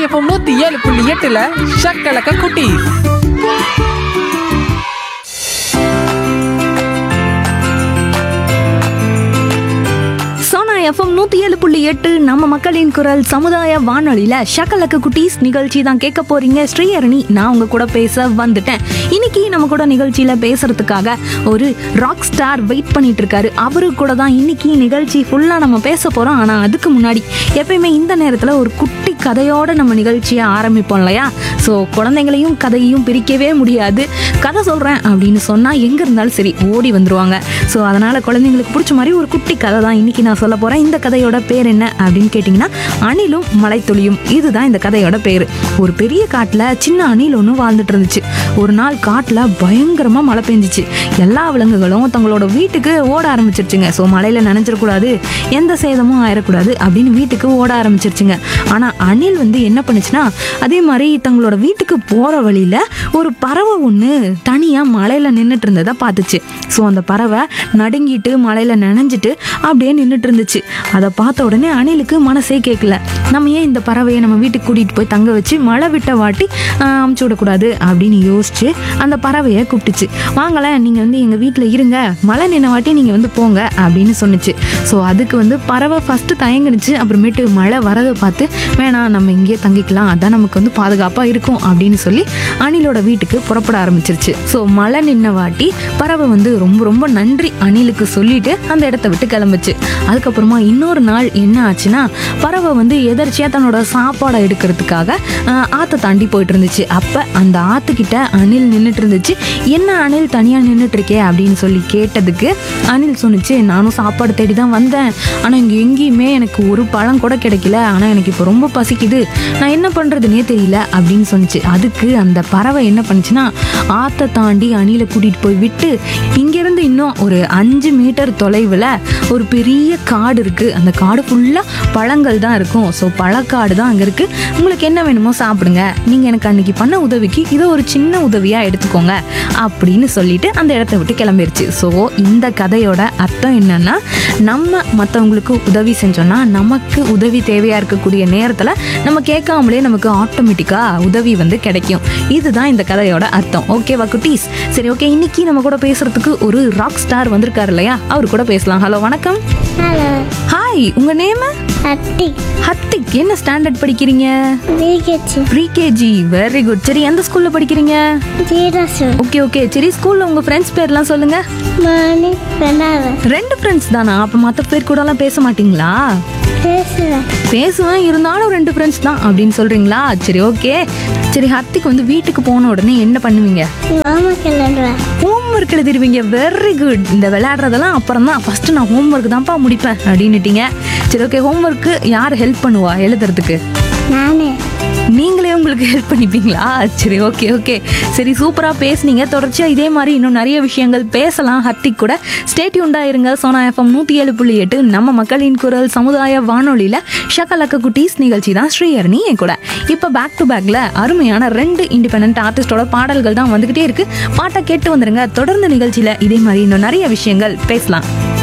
FM நூத்தி ஏழு புள்ளி எட்டுல ஷக்கலக்க குட்டி சோனா எஃப்எம் நூத்தி ஏழு புள்ளி எட்டு நம்ம மக்களின் குரல் சமுதாய வானொலியில ஷக்கலக்க குட்டீஸ் நிகழ்ச்சி தான் கேட்க போறீங்க ஸ்ரீஹரணி நான் உங்க கூட பேச வந்துட்டேன் இன்னைக்கு நம்ம கூட நிகழ்ச்சியில பேசுறதுக்காக ஒரு ராக் ஸ்டார் வெயிட் பண்ணிட்டு இருக்காரு அவரு கூட தான் இன்னைக்கு நிகழ்ச்சி ஃபுல்லா நம்ம பேச போறோம் ஆனா அதுக்கு முன்னாடி எப்பயுமே இந்த நேரத்துல ஒரு குட்டி கதையோட நம்ம நிகழ்ச்சியை ஆரம்பிப்போம் இல்லையா ஸோ குழந்தைங்களையும் கதையையும் பிரிக்கவே முடியாது கதை சொல்றேன் அப்படின்னு சொன்னா எங்க இருந்தாலும் சரி ஓடி வந்துருவாங்க ஸோ அதனால குழந்தைங்களுக்கு பிடிச்ச மாதிரி ஒரு குட்டி கதை தான் இன்னைக்கு நான் சொல்ல போறேன் இந்த கதையோட பேர் என்ன அப்படின்னு கேட்டிங்கன்னா அணிலும் மலைத்துளியும் இதுதான் இந்த கதையோட பேர் ஒரு பெரிய காட்டுல சின்ன அணில் ஒன்று வாழ்ந்துட்டு இருந்துச்சு ஒரு நாள் காட்டுல பயங்கரமா மழை பெஞ்சிச்சு எல்லா விலங்குகளும் தங்களோட வீட்டுக்கு ஓட ஆரம்பிச்சிருச்சுங்க ஸோ மழையில நனைஞ்சிடக்கூடாது எந்த சேதமும் ஆயிடக்கூடாது அப்படின்னு வீட்டுக்கு ஓட ஆரம்பிச்சிருச்சுங்க ஆனா அணில் வந்து என்ன பண்ணுச்சுன்னா அதே மாதிரி தங்களோட வீட்டுக்கு போற வழியில ஒரு பறவை ஒன்று தனியா மலையில நின்றுட்டு இருந்ததை பார்த்துச்சு ஸோ அந்த பறவை நடுங்கிட்டு மலையில நனைஞ்சிட்டு அப்படியே நின்றுட்டு இருந்துச்சு அதை பார்த்த உடனே அணிலுக்கு மனசே கேட்கல நம்ம ஏன் இந்த பறவையை நம்ம வீட்டுக்கு கூட்டிட்டு போய் தங்க வச்சு மழை விட்ட வாட்டி ஆஹ், அமுச்சு விடக்கூடாது அப்படின்னு யோசிச்சு அந்த பறவையை கூப்பிட்டுச்சு வாங்களேன் நீங்க வந்து எங்க வீட்டில் இருங்க மழை நின்ன வாட்டி நீங்க வந்து போங்க அப்படின்னு சொன்னுச்சு ஸோ அதுக்கு வந்து பறவை ஃபர்ஸ்ட் தயங்குனுச்சு அப்புறமேட்டு மழை வரதை பார்த்து வேணாம் நம்ம இங்கேயே தங்கிக்கலாம் அதான் நமக்கு வந்து பாதுகாப்பா இருக்கும் அப்படின்னு சொல்லி அணிலோட வீட்டுக்கு புறப்பட ஆரம்பிச்சிருச்சு ஸோ மழை நின்ன வாட்டி பறவை வந்து ரொம்ப ரொம்ப நன்றி அணிலுக்கு சொல்லிட்டு அந்த இடத்த விட்டு கிளம்புச்சு அதுக்கப்புறமா இன்னொரு நாள் என்ன ஆச்சுன்னா பறவை வந்து எதர்ச்சியா தன்னோட சாப்பாடை எடுக்கிறதுக்காக ஆஹ், ஆத்தை தாண்டி போயிட்டு இருந்துச்சு அப்ப அந்த ஆத்துக்கிட்ட அணில் நின்றுட்டு இருந்துச்சு என்ன அணில் தனியா நின்றுட்டு இருக்கே அப்படின்னு சொல்லி கேட்டதுக்கு அணில் சொன்னுச்சு நானும் சாப்பாடு தேடி தான் வந்தேன் ஆனா இங்க எங்கேயுமே எனக்கு ஒரு பழம் கூட கிடைக்கல ஆனா எனக்கு இப்போ ரொம்ப பசிக்குது நான் என்ன பண்றதுனே தெரியல அப்படின்னு சொன்னுச்சு அதுக்கு அந்த பறவை என்ன பண்ணுச்சுன்னா ஆத்தை தாண்டி அணிலை கூட்டிட்டு போய் விட்டு இங்கிருந்து இன்னும் ஒரு அஞ்சு மீட்டர் தொலைவில் ஒரு பெரிய காடு இருக்கு அந்த காடு ஃபுல்லா பழங்கள் தான் இருக்கும் ஸோ பழக்காடு தான் அங்க இருக்கு உங்களுக்கு என்ன வேணுமோ சாப்பிடுங்க நீங்க எனக்கு அன்னைக்கு பண்ண உதவிக்கு இதை ஒரு சின்ன உதவியா எடுத்துக்கோங்க அப்படின்னு சொல்லிட்டு அந்த இடத்த விட்டு கிளம்பிருச்சு ஸோ இந்த கதையோட அர்த்தம் என்னன்னா நம்ம மற்றவங்களுக்கு உதவி செஞ்சோம்னா நமக்கு உதவி தேவையா இருக்கக்கூடிய நேரத்தில் நம்ம கேட்காமலே நமக்கு ஆட்டோமேட்டிக்கா உதவி வந்து கிடைக்கும் இதுதான் இந்த கதையோட அர்த்தம் ஓகேவா குட்டீஸ் சரி ஓகே இன்னைக்கு நம்ம கூட பேசுறதுக்கு ஒரு ராக் ஸ்டார் வந்திருக்காரு இல்லையா அவர் கூட பேசலாம் ஹலோ வணக்கம் ஹலோ ஹாய் உங்க நேம் அட்டி ஹத்திக் என்ன ஸ்டாண்டர்ட் படிக்கிறீங்க விகேச்சி ப்ரீகேஜி வெரி குட் சரி எந்த ஸ்கூல்ல படிக்கிறீங்க ஜீரசு ஓகே ஓகே சரி ஸ்கூல்ல உங்க ஃப்ரெண்ட்ஸ் பேர்லாம் சொல்லுங்க மணி பெண்ணாவ ரெண்டு ஃப்ரெண்ட்ஸ் தானா அப்ப மத்த பேர் கூட எல்லாம் பேச மாட்டீங்களா பேசுவேன் பேசுவேன் இருந்தாலும் ரெண்டு ஃப்ரெண்ட்ஸ் தான் அப்படின்னு சொல்றீங்களா சரி ஓகே சரி ஹர்த்திக் வந்து வீட்டுக்கு போன உடனே என்ன பண்ணுவீங்க மாமா கிளம்புவேன் ஹோம்ஒர்க் எழுதிருவீங்க வெரி குட் இந்த விளையாடுறதெல்லாம் அப்புறம் தான் ஃபர்ஸ்ட் நான் ஹோம்ஒர்க் தான்ப்பா முடிப்பேன் அப்படின்னுட்டீங்க சரி ஓகே ஹோம்ஒர்க்கு யார் ஹெல்ப் பண்ணுவா எழுதுறதுக்கு நானே நீங்களே உங்களுக்கு ஹெல்ப் பண்ணிப்பீங்களா சரி ஓகே ஓகே சரி சூப்பராக பேசுனீங்க தொடர்ச்சியாக இதே மாதிரி இன்னும் நிறைய விஷயங்கள் பேசலாம் ஹர்த்திக் கூட ஸ்டேட்யூண்டா இருங்க சோனா எஃப்எம் நூற்றி ஏழு புள்ளி எட்டு நம்ம மக்களின் குரல் சமுதாய வானொலியில் ஷக்கலக்க குட்டீஸ் நிகழ்ச்சி தான் ஸ்ரீஹரணி என் கூட இப்போ பேக் டு பேக்கில் அருமையான ரெண்டு இண்டிபெண்ட் ஆர்டிஸ்டோட பாடல்கள் தான் வந்துக்கிட்டே இருக்கு பாட்டை கேட்டு வந்துருங்க தொடர்ந்து நிகழ்ச்சியில் இதே மாதிரி இன்னும் நிறைய விஷயங்கள் பேசலாம்